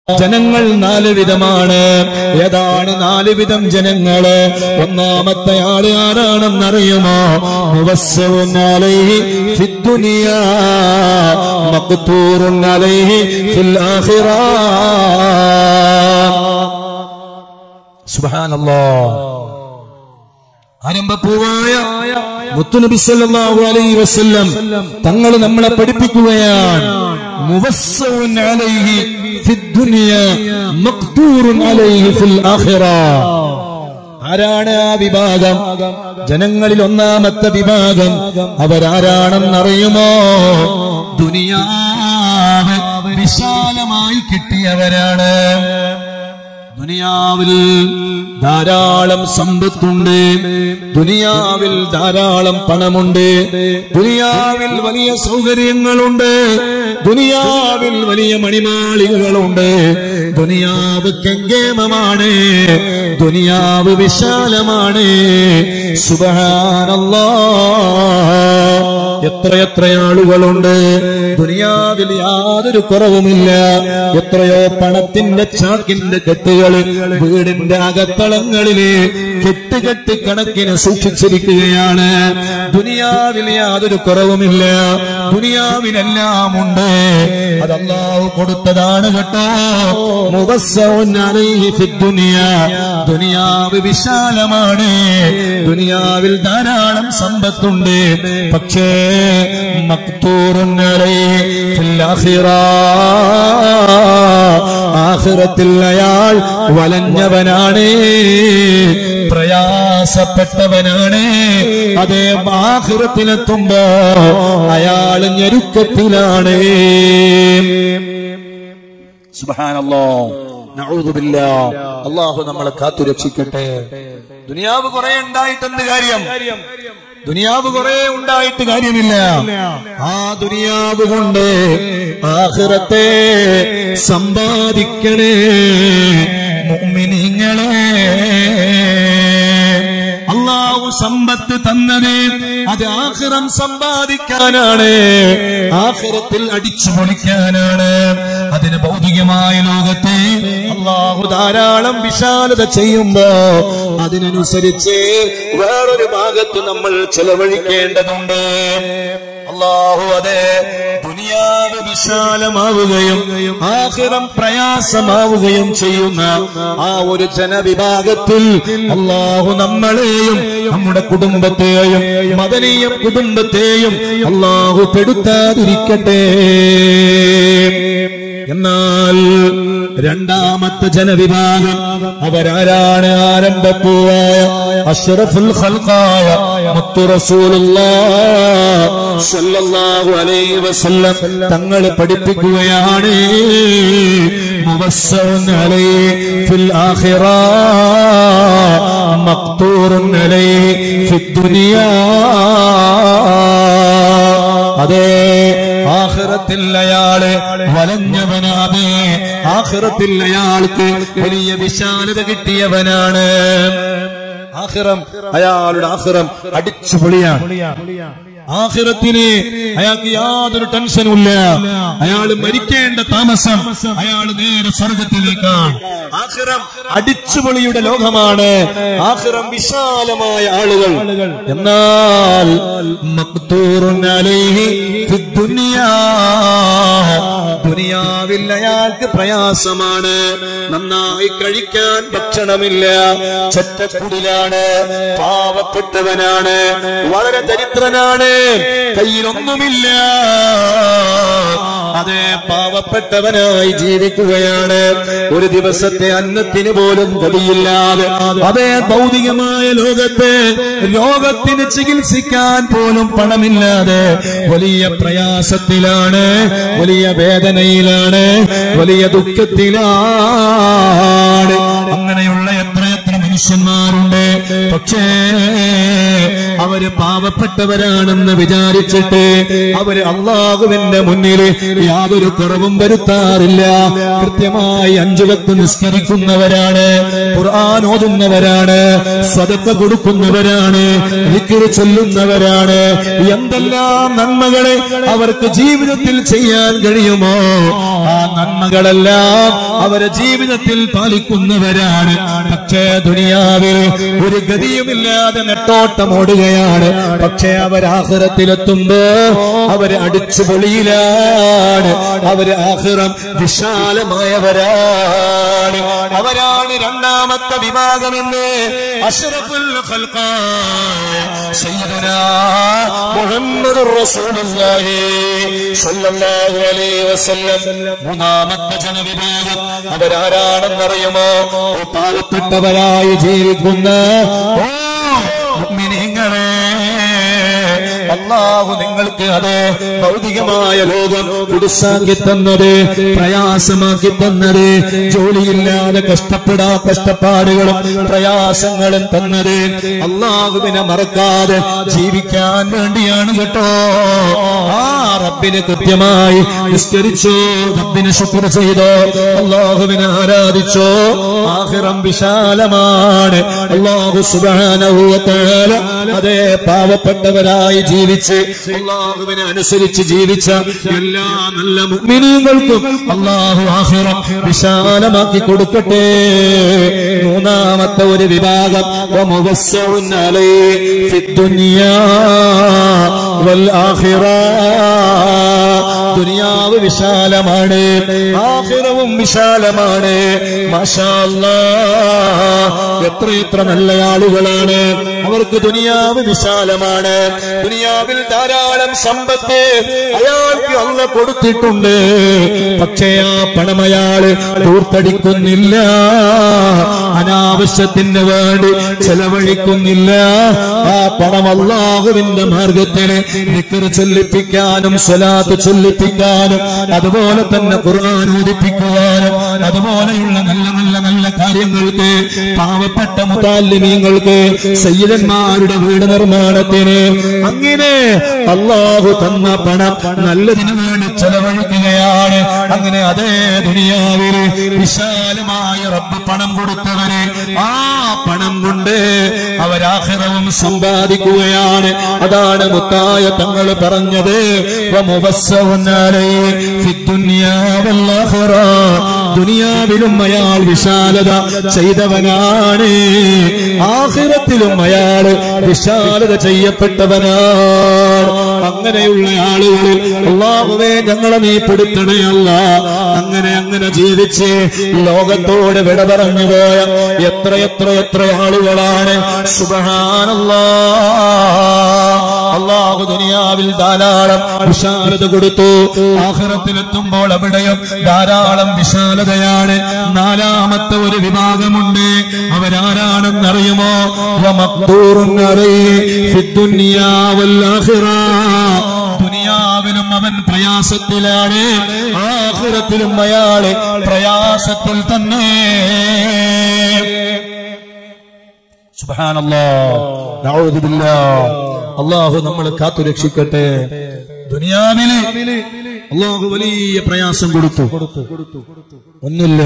ജനങ്ങൾ നാല് വിധമാണ് ഏതാണ് നാല് വിധം ജനങ്ങള് ഒന്നാമത്തെ ആള് ആരാണെന്നറിയുമോ മുവസ്സവുൻ അലൈഹി ഫിദ്ദുനിയ മഖ്തൂറുൻ അലൈഹി ഫിൽ ആഖിറ സുബ്ഹാനല്ലാഹ് ആരംഭപ്പൂവായ മുത്തുനബി സല്ലല്ലാഹു അലൈഹി വസല്ലം തങ്ങൾ നമ്മളെ പഠിപ്പിക്കുകയാണ് മുവസ്സഉൻ അലൈഹി ഫിദ്ദുനിയ മഖ്ദൂറുൻ അലൈഹി ഫിൽ ആഖിറ ആരാണ് ആ വിഭാഗം ജനങ്ങളിൽ ഒന്നാമത്തെ വിഭാഗം അവരാരാണെന്നറിയുമോ ദുനിയാവ് വിശാലമായി കിട്ടിയവരാണ് ദുനിയാവിൽ ധാരാളം സമ്പത്തുണ്ട് ദുനിയാവിൽ ധാരാളം പണമുണ്ട് ദുനിയാവിൽ വലിയ സൗകര്യങ്ങളുണ്ട് ദുനിയാവിൽ വലിയ മണിമാളികകളുണ്ട് ദുനിയാവ് കെങ്കേമമാണ് ദുനിയാവ് വിശാലമാണ് സുബഹാനല്ലാ എത്രയെത്ര ആളുകളുണ്ട് ദുനിയാവിൽ യാതൊരു കുറവുമില്ല എത്രയോ പണത്തിന്റെ ചാക്കിന്റെ കെട്ടുകൾ വീടിന്റെ അകത്തളങ്ങളില് കെട്ടുകെട്ട് കണക്കിന് സൂക്ഷിച്ചിരിക്കുകയാണ് ദുനിയാവിൽ യാതൊരു കുറവുമില്ല ദുനിയാവിലെല്ലാം ഉണ്ട് അത് അള്ളാഹു കൊടുത്തതാണ് കേട്ടോ മുവസ്സഉൻ അലൈഹി ഫിദ്ദുനിയ ദുനിയാവ് വിശാലമാണ് ദുനിയാവിൽ ധാരാളം സമ്പത്തുണ്ട് പക്ഷേ മക്തൂറുൻ അലൈഹി ഫിൽ ആഖിറ ആഖിറത്തിൽ അയാൾ വലഞ്ഞവനാണ് പ്രയാസപ്പെട്ടവനാണ് അതേ ആഖിറത്തിലെത്തുമ്പോ അയാൾ ഞെരുക്കത്തിലാണ് സുബ്ഹാനല്ലോ അള്ളാഹു നമ്മളെ കാത്തു രക്ഷിക്കട്ടെ ദുനിയാവ് കുറെ ഉണ്ടായിട്ട് എന്ത് കാര്യം ദുനിയാവ് കുറെ ഉണ്ടായിട്ട് കാര്യമില്ല ആ ദുനിയാവ് കൊണ്ട് ആഹ്റത്തെ സമ്പാദിക്കണേ മുഅ്മിനീങ്ങളെ അള്ളാഹു സമ്പത്ത് തന്നത് അത് ആഹ്റം സമ്പാദിക്കാനാണ് ആഹ്റത്തിൽ അടിച്ചു പൊളിക്കാനാണ് അതിന് ഭൗതികമായ ലോകത്തെ അള്ളാഹു ധാരാളം വിശാലത ചെയ്യുമ്പോ അതിനനുസരിച്ച് വേറൊരു ഭാഗത്ത് നമ്മൾ ചെലവഴിക്കേണ്ടതുണ്ട് അള്ളാഹു അതെ ദുനിയാവ് വിശാലമാവുകയും ആഹിറം പ്രയാസമാവുകയും ചെയ്യുന്ന ആ ഒരു ജനവിഭാഗത്തിൽ അള്ളാഹു നമ്മളെയും നമ്മുടെ കുടുംബത്തെയും മദനീയ കുടുംബത്തെയും അള്ളാഹു പെടുത്താതിരിക്കട്ടെ എന്നാൽ രണ്ടാമത്തെ ജനവിഭാഗം അവരാരാണ് ആരംഭപ്പൂവായ അഷ്റഫുൽ ഖൽഖായ മുത്തു റസൂലുള്ളാഹ് സല്ലല്ലാഹു അലൈഹി വസല്ലം തങ്ങൾ പഠിപ്പിക്കുകയാണ് മുവസ്സഉൻ അലൈഹി ഫിൽ ആഖിറ മഖ്തൂറുൻ അലൈഹി ഫിദ് ദുനിയാ അതേ ആഖിറത്തിൽ അയാള് വലഞ്ഞവനാണ് ആഖിറത്തിൽ അയാൾക്ക് വലിയ വിശാലത കിട്ടിയവനാണ് ആഖിറം അയാളുടെ ആഖിറം അടിച്ചുപൊളിയാണ് ആഖിറത്തിന് അയാൾക്ക് യാതൊരു ടെൻഷനും ഇല്ല അയാൾ മരിക്കേണ്ട താമസം അയാൾ നേരെ സ്വർഗത്തിലേക്കാണ് ആഖിറം അടിച്ചുപൊളിയുടെ ലോകമാണ് ആഖിറം വിശാലമായ ആളുകൾ എന്നാൽ മഖ്തൂറുൻ അലൈഹി ഫിദ് ദുനിയാ ദുനിയാവിൽ അയാൾക്ക് പ്രയാസമാണ് നന്നായി കഴിക്കാൻ ഭക്ഷണമില്ല ചെറ്റക്കുടിലാണ് പാവപ്പെട്ടവനാണ് വളരെ ദരിദ്രനാണ് കയ്യിലൊന്നുമില്ല അതെ പാവപ്പെട്ടവനായി ജീവിക്കുകയാണ് ഒരു ദിവസത്തെ അന്നത്തിന് പോലും ഗതിയില്ലാതെ അതേ ഭൗതികമായ ലോകത്തെ രോഗത്തിന് ചികിത്സിക്കാൻ പോലും പണമില്ലാതെ വലിയ പ്രയാസത്തിലാണ് വലിയ വേദനയിലാണ് വലിയ ദുഃഖത്തിലാണ് അങ്ങനെയുള്ള എത്രയെത്ര മനുഷ്യന്മാരുണ്ട് പക്ഷേ അവര് പാവപ്പെട്ടവരാണെന്ന് വിചാരിച്ചിട്ട് അവര് അള്ളാഹുവിന്റെ മുന്നിൽ യാതൊരു കുറവും വരുത്താറില്ല കൃത്യമായി അഞ്ചു വക്ത് നിസ്കരിക്കുന്നവരാണ് ഖുർആൻ ഓതുന്നവരാണ് സ്വതക്ക കൊടുക്കുന്നവരാണ് വിക്കിരി ചൊല്ലുന്നവരാണ് എന്തെല്ലാം നന്മകളെ അവർക്ക് ജീവിതത്തിൽ ചെയ്യാൻ കഴിയുമോ ആ നന്മകളെല്ലാം അവരെ ജീവിതത്തിൽ പാലിക്കുന്നവരാണ് പക്ഷേ ദുനിയാവിൽ ഒരു ഗതിയുമില്ലാതെ നെട്ടോട്ടം ഓടുകയാണ് പക്ഷേ അവരാഹുറത്തിലെത്തുമ്പോ അവര് അടിച്ചുപൊളിയിലാണ് അവര് ആഹുറം വിശാലമായവരാണ് അവരാണ് രണ്ടാമത്തെ വിഭാഗമെന്ന് അഷറഫുൽ ഖൽഖായ സയ്യിദുനാ മുഹമ്മദുർ റസൂലുള്ളാഹി സ്വല്ലല്ലാഹു അലൈഹി വസല്ലം മൂന്നാമത്തെ ജനവിഭാഗം അവരാരാണെന്നറിയുമോ ഓ പാവപ്പെട്ടവരായി ജീവിക്കുന്ന ഓ മുഅ്മിനീങ്ങളെ അള്ളാഹു നിങ്ങൾക്ക് അത് ഭൗതികമായ ലോകം കുടിസാക്കി തന്നത് പ്രയാസമാക്കി തന്നത് ജോലിയില്ലാതെ കഷ്ടപ്പെടാ കഷ്ടപ്പാടുകളും പ്രയാസങ്ങളും തന്നത് അള്ളാഹുവിനെ മറക്കാതെ ജീവിക്കാൻ വേണ്ടിയാണ് കേട്ടോ ആ റബ്ബിനെ കൃത്യമായി നിസ്കരിച്ചോ റബ്ബിനെ ശുക്ർ ചെയ്തോ അള്ളാഹുവിനെ ആരാധിച്ചോ ആഹിറം വിശാലമാണ് അള്ളാഹു സുബ്ഹാനഹു വ തആല അതേ പാവപ്പെട്ടവരായി ജീവിച്ച് അള്ളാഹുവിനെ അനുസരിച്ച് ജീവിച്ച എല്ലാ നല്ല മുഅ്മിനീങ്ങൾക്കും അള്ളാഹു ആഹിറം വിശാലമാക്കി കൊടുക്കട്ടെ മൂന്നാമത്തെ ഒരു വിഭാഗം വമുവസ്സഉൻ അലൈഹി ഫിദ്ദുനിയാ വൽ ആഖിറ ദുനിയാവ് വിശാലമാണ് ആഖിറവും വിശാലമാണ് മാഷാ അല്ലാഹ് എത്ര എത്ര നല്ല ആളുകളാണ് അവർക്ക് ദുനിയാവ് വിശാലമാണ് ദുനിയാവിൽ ധാരാളം സമ്പത്ത് അയാൾക്ക് അല്ല കൊടുത്തിട്ടുണ്ട് പക്ഷേ ആ പണം അയാള് ദൂർത്തടിക്കുന്നില്ല അനാവശ്യത്തിന് വേണ്ടി ചെലവഴിക്കുന്നില്ല ആ പണം അള്ളാഹുവിന്റെ മാർഗത്തിന് നിക്കറ് ചൊല്ലിപ്പിക്കാനും സ്വലാത്ത് ചൊല്ലിപ്പിക്കാനും അതുപോലെ തന്നെ ഖുർആൻ ഊതിപ്പിക്കുവാനും അതുപോലെയുള്ള നല്ല നല്ല നല്ല കാര്യങ്ങൾക്ക് പാവപ്പെട്ട മുതാലിമീങ്ങൾക്ക് സയ്യിദന്മാരുടെ വീട് നിർമ്മാണത്തിന് അങ്ങനെ അള്ളാഹു തന്ന പണം നല്ലതിനു വേണ്ടി ചെലവഴിക്കുകയാണ് അങ്ങനെ അതേ ദുനിയാവില് വിശാലമായ റബ്ബ് പണം കൊടുത്തവരെ ആ പണം കൊണ്ട് അവരാഹിറവും സമ്പാദിക്കുകയാണ് അതാണ് മുത്തായ തങ്ങൾ പറഞ്ഞത് വമുവസ്സഉൻ അലൈഹി ഫിദ്ദുനിയാ വല്ലാഖിറ. ദുനിയാവിലും അയാൾ വിശാലത ചെയ്തവനാണ് ആഹിറത്തിലും അയാൾ വിശാലത ചെയ്യപ്പെട്ടവനാണ് അങ്ങനെയുള്ള ആളുകളിൽ അള്ളാഹുവേ ഞങ്ങളെ നീ പെടുത്തണേ അല്ല അങ്ങനെ അങ്ങനെ ജീവിച്ച് ലോകത്തോട് വിട പറഞ്ഞു പോയ എത്ര എത്ര എത്ര ആളുകളാണ് സുബഹാനല്ലാ അള്ളാഹു ദുനിയാവിൽ ധാരാളം വിശാലത കൊടുത്തു ആഹ്റത്തിലെത്തുമ്പോൾ അവിടെയും ധാരാളം വിശാലതയാണ് നാലാമത്തെ ഒരു വിഭാഗമുണ്ട് അവരാരാണെന്നറിയുമോ വമഖ്ദൂറുൻ അലൈഹി ഫിദ്ദുനിയാ വൽ ആഖിറ. ദുനിയാവിലും അവൻ പ്രയാസത്തിലാണ് ആഹ്റത്തിലും അയാള് പ്രയാസത്തിൽ തന്നെ സുബ്ഹാനല്ലാ നഊദു ബില്ലാഹ് അള്ളാഹു നമ്മളെ കാത്തു രക്ഷിക്കട്ടെ ദുനിയാവില് അള്ളാഹു വലിയ പ്രയാസം കൊടുത്തു ഒന്നുമില്ല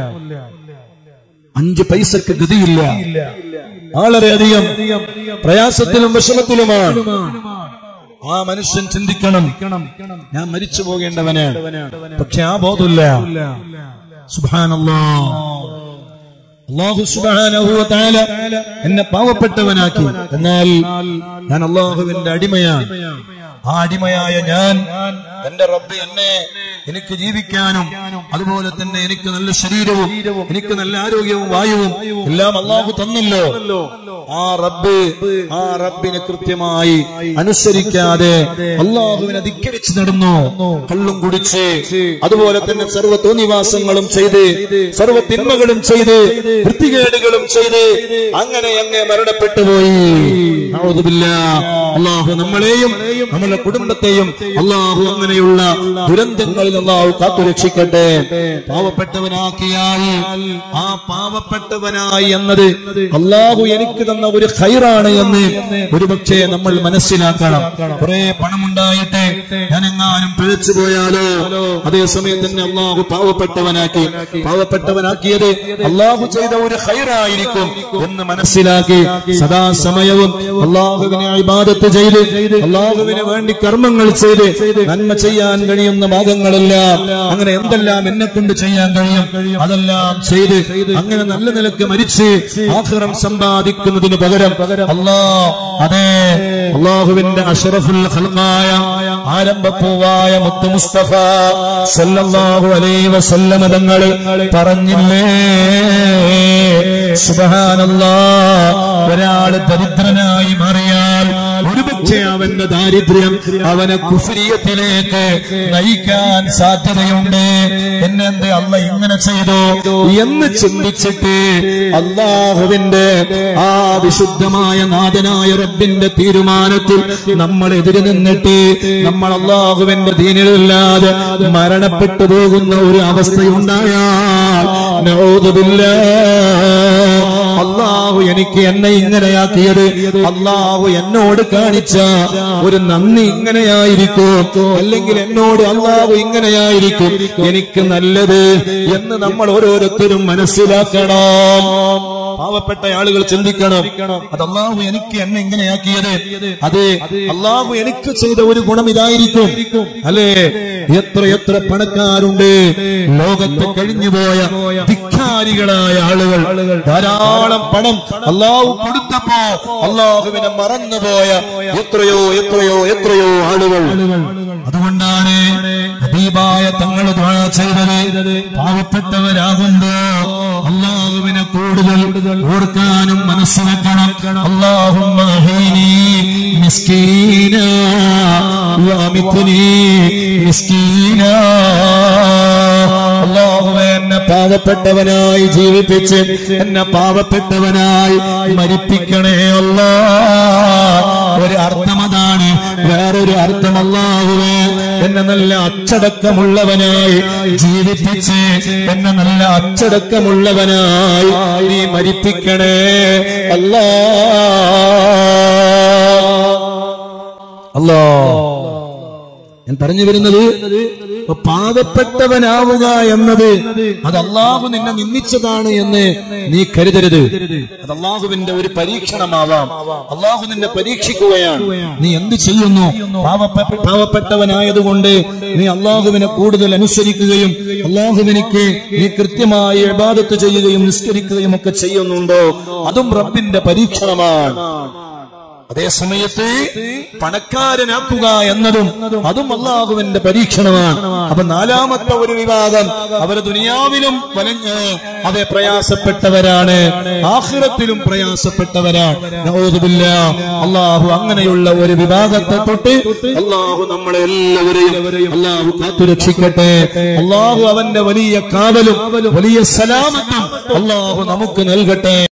അഞ്ച് പൈസക്ക് ഗതിയില്ല വളരെയധികം പ്രയാസത്തിലും വിഷമത്തിലുമാണ് ആ മനുഷ്യൻ ചിന്തിക്കണം ഞാൻ മരിച്ചു പോകേണ്ടവനാണ് പക്ഷെ ആ ബോധമില്ല സുബാനല്ലോ അള്ളാഹു സുബ്ഹാനഹു വ തആല എന്നെ പാവപ്പെട്ടവനാക്കി എന്നാൽ ഞാൻ അള്ളാഹുവിന്റെ അടിമയാണ് ആ അടിമയായ ഞാൻ എന്റെ റബ്ബ് എന്നെ എനിക്ക് ജീവിക്കാനും അതുപോലെ തന്നെ എനിക്ക് നല്ല ശരീരവും എനിക്ക് നല്ല ആരോഗ്യവും വായുവും എല്ലാം അള്ളാഹു തന്നല്ലോ ആ റബ്ബ് ആ റബ്ബിനെ കൃത്യമായി അനുസരിക്കാതെ അള്ളാഹുവിനെ ധിക്കരിച്ച് നടന്നു കള്ളും കുടിച്ച് അതുപോലെ തന്നെ സർവ്വ തോന്നിവാസങ്ങളും ചെയ്ത് സർവ്വ തിന്മകളും ചെയ്ത് വൃത്തികേടുകളും ചെയ്ത് അങ്ങനെ അങ്ങ് മരണപ്പെട്ടു പോയി അള്ളാഹു നമ്മളെയും നമ്മുടെ കുടുംബത്തെയും അള്ളാഹു അങ്ങനെയുള്ള ദുരന്തങ്ങളിൽ ഫിത്തനയിൽ അള്ളാഹു കാത്തുരക്ഷിക്കട്ടെ പാവപ്പെട്ടവനാക്കിയാൽ ആ പാവപ്പെട്ടവനായി എന്നത് അള്ളാഹു എനിക്ക് തന്ന ഒരു ഖൈറാണ് എന്ന് ഒരുപക്ഷെ നമ്മൾ മനസ്സിലാക്കണം കുറെ പണമുണ്ടായിട്ട് ഞാൻ എങ്ങാനും പിഴച്ചു പോയാലോ അതേ സമയത്ത് തന്നെ അള്ളാഹു പാവപ്പെട്ടവനാക്കി പാവപ്പെട്ടവനാക്കിയത് അള്ളാഹു ചെയ്ത ഒരു ഖൈറായിരിക്കും എന്ന് മനസ്സിലാക്കി സദാസമയവും അള്ളാഹുവിനെ ഇബാദത്ത് ചെയ്ത് അള്ളാഹുവിന് വേണ്ടി കർമ്മങ്ങൾ ചെയ്ത് നന്മ ചെയ്യാൻ കഴിയുന്ന ഭാഗങ്ങളെല്ലാം അങ്ങനെ എന്തെല്ലാം എന്നെ കൊണ്ട് ചെയ്യാൻ കഴിയും അതെല്ലാം ചെയ്ത് അങ്ങനെ നല്ല നിലക്ക് മരിച്ച് ആഖിറം സമ്പാദിക്കുന്നതിന് പകരം അല്ലാ അതെ അള്ളാഹുവിന്റെ അഷറഫുൽ ഖൽഖായ ആരംഭപ്പൂവായ മുത്തു മുസ്തഫ സല്ലല്ലാഹു അലൈഹി വസല്ലമ തങ്ങൾ പറഞ്ഞില്ലേ സുബ്ഹാനല്ലാ ഒരാൾ ദരിദ്രനായി മാറിയാൽ ഒരുപക്ഷെ അവന്റെ ദാരിദ്ര്യം അവനെ കുഫരിയത്തിലേക്ക് നയിക്കാൻ സാധ്യതയുണ്ട് എന്നെന്ത് അല്ല ഇങ്ങനെ ചെയ്തു എന്ന് ചിന്തിച്ചിട്ട് അള്ളാഹുവിന്റെ ആ വിശുദ്ധമായ നാഥനായ റബ്ബിന്റെ തീരുമാനത്തിൽ നമ്മൾ എതിര് നിന്നിട്ട് നമ്മൾ അള്ളാഹുവിന്റെ ദീനിലല്ലാതെ മരണപ്പെട്ടു പോകുന്ന ഒരു അവസ്ഥയുണ്ടായാൽ നഊദുബില്ലാ. അള്ളാഹു എനിക്ക് എന്നെ ഇങ്ങനെയാക്കിയത് അള്ളാഹു എന്നോട് കാണിച്ച ഒരു നന്ദി ഇങ്ങനെയായിരിക്കും അല്ലെങ്കിൽ എന്നോട് അള്ളാഹു ഇങ്ങനെയായിരിക്കും എനിക്ക് നല്ലത് എന്ന് നമ്മൾ ഓരോരുത്തരും മനസ്സിലാക്കണം പാവപ്പെട്ട ആളുകൾ ചിന്തിക്കണം അത് അള്ളാഹു എനിക്ക് എന്നെ ഇങ്ങനെയാക്കിയത് അത് അള്ളാഹു എനിക്ക് ചെയ്ത ഒരു ഗുണം ഇതായിരിക്കും അല്ലേ എത്ര എത്ര പണക്കാരുണ്ട് ലോകത്ത് കഴിഞ്ഞുപോയ ധിക്കാരികളായ ആളുകൾ ധാരാളം പണം അള്ളാഹു കൊടുത്തപ്പോ അള്ളാഹുവിനെ മറന്നുപോയ എത്രയോ എത്രയോ എത്രയോ ആളുകൾ അതുകൊണ്ടാണ് ഹബീബായ തങ്ങൾ ദ്വാ ചെയ്തത് പാവപ്പെട്ടവരാകുമ്പോ അള്ളാഹുവിനെ കൂടുതൽ ഓർക്കാനും മനസ്സിലാക്കണം അള്ളാഹുമ്മ ഹീനി മിസ്കീന വഅമിത്നി മിസ്കീന അള്ളാഹുവെ എന്നെ പാവപ്പെട്ടവനായി ജീവിപ്പിച്ച് എന്നെ പാവപ്പെട്ടവനായി മരിപ്പിക്കണേ അല്ലാ ഒരു അർത്ഥം അതാണ് വേറൊരു അർത്ഥം അല്ലാഹുവേ എന്നെ നല്ല അച്ചടക്കമുള്ളവനായി ജീവിപ്പിച്ച് എന്നെ നല്ല അച്ചടക്കമുള്ളവനായി നീ മരിപ്പിക്കണേ അല്ലാ അല്ലാ ഞാൻ പറഞ്ഞു വരുന്നത് പാവപ്പെട്ടവനാവുക എന്നത് അത് അള്ളാഹു നിന്നെ നിന്ദിച്ചതാണ് എന്ന് നീ കരുതരുത് അത് അള്ളാഹുവിന്റെ ഒരു പരീക്ഷണമാവാം അള്ളാഹു നിന്നെ പരീക്ഷിക്കുകയാണ് നീ എന്ത് ചെയ്യുന്നു പാവപ്പെട്ട പാവപ്പെട്ടവനായതുകൊണ്ട് നീ അള്ളാഹുവിനെ കൂടുതൽ അനുസരിക്കുകയും അള്ളാഹുവിനിക്ക് നീ കൃത്യമായി ഇബാദത്ത് ചെയ്യുകയും നിസ്കരിക്കുകയും ഒക്കെ ചെയ്യുന്നുണ്ടോ അതും റബ്ബിന്റെ പരീക്ഷണമാണ് അതേ സമയത്ത് പണക്കാരനാക്കുക എന്നതും അതും അള്ളാഹുവിന്റെ പരീക്ഷണമാണ് അപ്പൊ നാലാമത്തെ ഒരു വിവാദം അവർ ദുനിയാവിലും വലഞ്ഞ് അവരെ പ്രയാസപ്പെട്ടവരാണ് ആഖിറത്തിലും പ്രയാസപ്പെട്ടവരാണ് നഊദുബില്ല. അള്ളാഹു അങ്ങനെയുള്ള ഒരു വിഭാഗത്തെ തൊട്ട് അള്ളാഹു നമ്മളെ എല്ലാവരെയും അള്ളാഹു കാത്തുരക്ഷിക്കട്ടെ അള്ളാഹു അവന്റെ വലിയ കാവലും വലിയ സലാമത്തും അള്ളാഹു നമുക്ക് നൽകട്ടെ